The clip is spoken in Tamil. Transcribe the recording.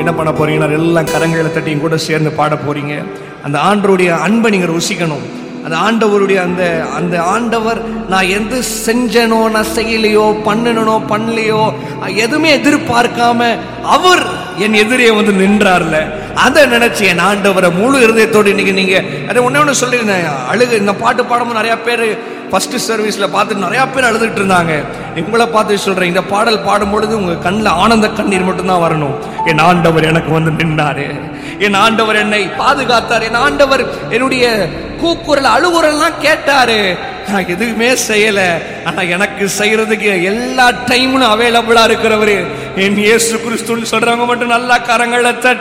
என்ன பண்ண போறீங்கன்னா எல்லாம் கரங்களை தட்டியும் கூட சேர்ந்து பாட போறீங்க அந்த ஆண்டவருடைய அன்பை நீங்க ருசிக்கணும் அந்த ஆண்டவருடைய அந்த அந்த ஆண்டவர் நான் எது செஞ்சனோ நான் செய்யலையோ பண்ணனோ பண்ணலையோ எதுவுமே எதிர்பார்க்காம அவர் என் எதிரே வந்து நின்றார்ல அதை நினைச்சு என் ஆண்டவரை முழு இருதயத்தோடு இன்னைக்கு நீங்க அதை ஒண்ணே ஒன்று சொல்லியிருந்தேன் அழுகு இந்த பாட்டு பாடும்போது நிறைய பேர் ஃபர்ஸ்ட் சர்வீஸ்ல பார்த்து நிறைய பேர் அழுதுட்டு இருந்தாங்க உங்களை பார்த்து சொல்றேன் இந்த பாடல் பாடும்பொழுது உங்க கண்ணில் ஆனந்த கண்ணீர் மட்டும்தான் வரணும் என் ஆண்டவர் எனக்கு வந்து நின்றாரு என் ஆண்டவர் என்னை பாதுகாத்தார் என் ஆண்டவர் என்னுடைய கூக்குரல் அழுகுரல்லாம் கேட்டாரு நான் எதுவுமே செய்யல ஆனா எனக்கு செய்யறதுக்கு எல்லா டைமும் அவைலபிளா இருக்கிறவரு என் இயேசு கிறிஸ்துன்னு சொல்றவங்க மட்டும் நல்லா கரங்களை தட்டி